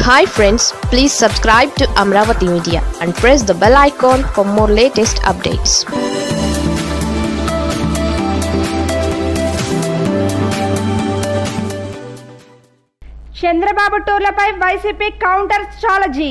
hi friends please subscribe to Amaravati media and press the bell icon for more latest updates Chandrababu టూర్లపై YCP counter strategy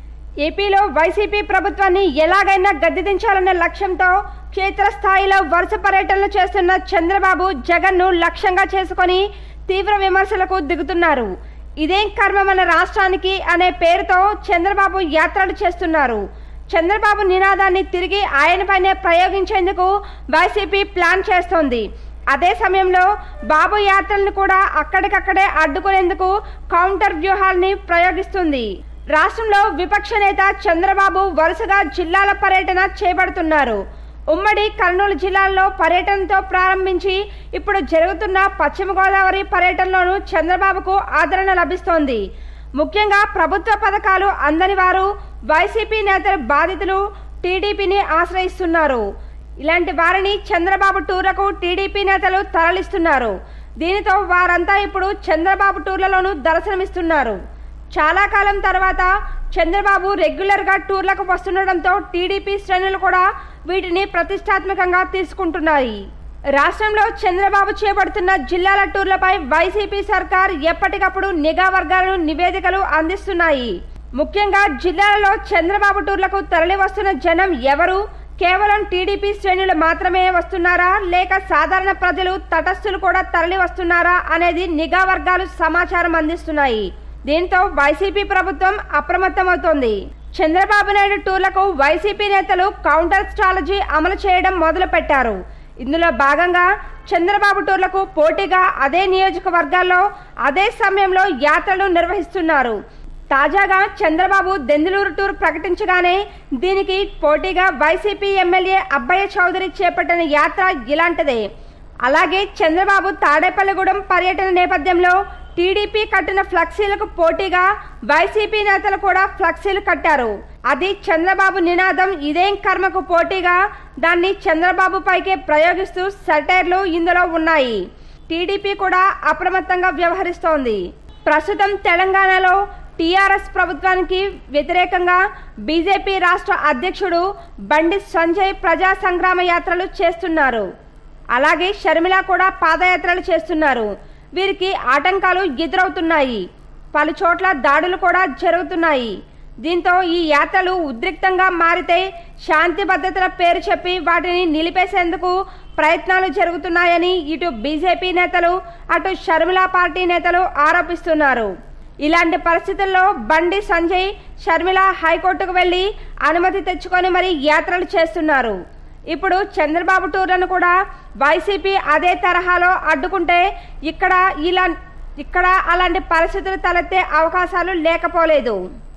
ఏపీలో YCP ప్రభుత్వాన్ని ఎలాగైనా గద్దెదించాలనే లక్ష్యంతో క్షేత్రస్థాయిలో వరుస పర్యటనలు చేస్తున్న చంద్రబాబు జగన్ను లక్ష్యంగా చేసుకొని తీవ్ర విమర్శలకు దిగుతున్నారు ఇదేం కర్మ మన రాష్ట్రానికి అనే పేరుతో చంద్రబాబు యాత్రలు చేస్తున్నారు చంద్రబాబు నినాదాన్ని తిరిగి ఆయనపైనే ప్రయోగించేందుకు వైసీపీ ప్లాన్ చేస్తోంది అదే సమయంలో బాబు యాత్రలను కూడా అక్కడికక్కడే అడ్డుకునేందుకు కౌంటర్ వ్యూహాల్ని ప్రయోగిస్తుంది రాష్ట్రంలో విపక్ష నేత చంద్రబాబు వరుసగా జిల్లాల పర్యటన చేపడుతున్నారు ఉమ్మడి కర్నూలు జిల్లాలో పర్యటనతో ప్రారంభించి ఇప్పుడు జరుగుతున్న పశ్చిమ గోదావరి పర్యటనలోనూ చంద్రబాబుకు ఆదరణ లభిస్తోంది ముఖ్యంగా ప్రభుత్వ పథకాలు అందని వారు వైసీపీ నేతలు బాధితులు టీడీపీని ఆశ్రయిస్తున్నారు ఇలాంటి వారిని చంద్రబాబు టూర్లకు టీడీపీ నేతలు తరలిస్తున్నారు దీనితో వారంతా ఇప్పుడు చంద్రబాబు టూర్లలోనూ దర్శనమిస్తున్నారు చాలా కాలం తర్వాత చంద్రబాబు రెగ్యులర్గా టూర్లకు వస్తుండటంతో టీడీపీ శ్రేణులు కూడా వీటిని ప్రతిష్టాత్మకంగా తీసుకుంటున్నాయి రాష్ట్రంలో చంద్రబాబు చేపడుతున్న జిల్లాల టూర్లపై వైసీపీ సర్కార్ ఎప్పటికప్పుడు నిఘా వర్గాలను నివేదికలు అందిస్తున్నాయి ముఖ్యంగా జిల్లాలలో చంద్రబాబు టూర్లకు తరలి వస్తున్న జనం ఎవరు కేవలం టీడీపీ శ్రేణులు మాత్రమే వస్తున్నారా లేక సాధారణ ప్రజలు తటస్థులు కూడా తరలి వస్తున్నారా అనేది నిఘా వర్గాలు సమాచారం అందిస్తున్నాయి దీంతో వైసీపీ ప్రభుత్వం అప్రమత్తమవుతోంది చంద్రబాబు నాయుడు టూర్లకు వైసీపీ నేతలు కౌంటర్ స్ట్రాలజీ అమలు చేయడం మొదలుపెట్టారు ఇందులో భాగంగా చంద్రబాబు టూర్లకు పోటీగా అదే నియోజకవర్గాల్లో అదే సమయంలో యాత్రలు నిర్వహిస్తున్నారు తాజాగా చంద్రబాబు దెందులూరు టూర్ ప్రకటించగానే దీనికి పోటీగా వైసీపీ ఎమ్మెల్యే అబ్బయ్య చౌదరి చేపట్టిన యాత్ర ఇలాంటిదే అలాగే చంద్రబాబు తాడేపల్లిగూడెం పర్యటన నేపథ్యంలో టీడీపీ కట్టిన ఫ్లెక్సీలకు పోటీగా వైసీపీ నేతలు కూడా ఫ్లెక్సీలు కట్టారు అది చంద్రబాబు నినాదం ఇదేం కర్మకు పోటీగా దాన్ని చంద్రబాబు పైకే ప్రయోగిస్తూ సెటైర్లు ఇందులో ఉన్నాయి టీడీపీ కూడా అప్రమత్తంగా వ్యవహరిస్తోంది ప్రస్తుతం తెలంగాణలో టీఆర్ఎస్ ప్రభుత్వానికి వ్యతిరేకంగా బీజేపీ రాష్ట్ర అధ్యక్షుడు బండి సంజయ్ ప్రజా సంగ్రామ యాత్రలు చేస్తున్నారు అలాగే షర్మిల కూడా పాదయాత్రలు చేస్తున్నారు వీరికి ఆటంకాలు ఎదురవుతున్నాయి పలు చోట్ల దాడులు కూడా జరుగుతున్నాయి దీంతో ఈ యాత్రలు ఉద్రిక్తంగా మారితే శాంతి భద్రతల పేరు చెప్పి వాటిని నిలిపేసేందుకు ప్రయత్నాలు జరుగుతున్నాయని ఇటు బీజేపీ నేతలు అటు షర్మిల పార్టీ నేతలు ఆరోపిస్తున్నారు ఇలాంటి పరిస్థితుల్లో బండి సంజయ్ షర్మిల హైకోర్టుకు వెళ్లి అనుమతి తెచ్చుకొని మరి యాత్రలు చేస్తున్నారు ఇప్పుడు చంద్రబాబు టూర్లను కూడా వైసీపీ అదే తరహాలో అడ్డుకుంటే ఇక్కడ ఇలా ఇక్కడ అలాంటి పరిస్థితులు తలెత్తే అవకాశాలు లేకపోలేదు